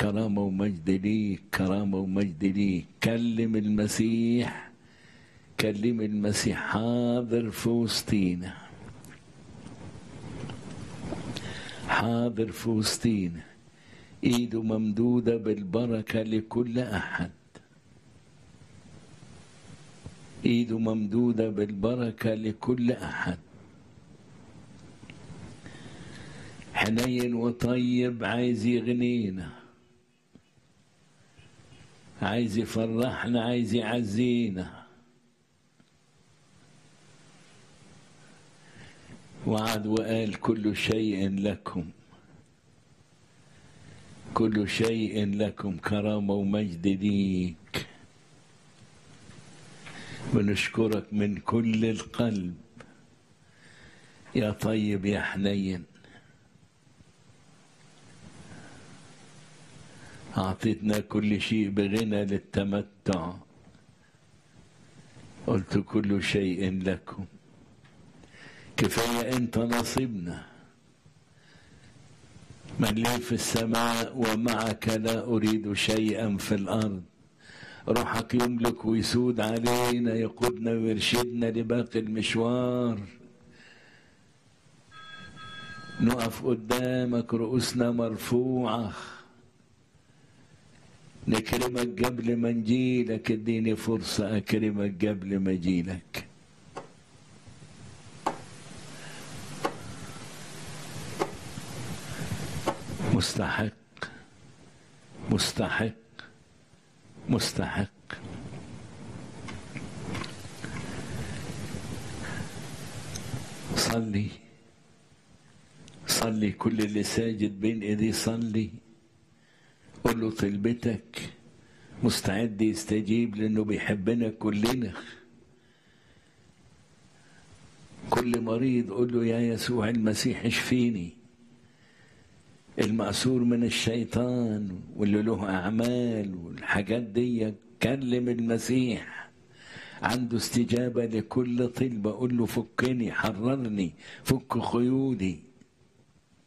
كرامة ومجد ليك كرامة ومجد ليك كلم المسيح كلم المسيح حاضر في وسطينا حاضر في وسطينا ايده ممدودة بالبركة لكل احد ايده ممدودة بالبركة لكل احد حنين وطيب عايز يغنينا عايز يفرحنا عايز يعزينا وعد وقال كل شيء لكم كل شيء لكم كرامة ومجد ليك بنشكرك من كل القلب يا طيب يا حنين أعطيتنا كل شيء بغنى للتمتع قلت كل شيء لكم كفاية أنت نصيبنا من لي في السماء ومعك لا أريد شيئا في الأرض روحك يملك ويسود علينا يقودنا ويرشدنا لباقي المشوار نقف قدامك رؤوسنا مرفوعه نكرمك قبل ما نجيلك اديني فرصة أكرمك قبل ما أجيلك مستحق مستحق مستحق صلي صلي كل اللي ساجد بين ايديه صلي قول له طلبتك مستعد يستجيب لانه بيحبنا كلنا كل مريض قول له يا يسوع المسيح اشفيني المأسور من الشيطان واللي له أعمال والحاجات دي كلم المسيح عنده استجابة لكل طلبة قول له فكني حررني فك قيودي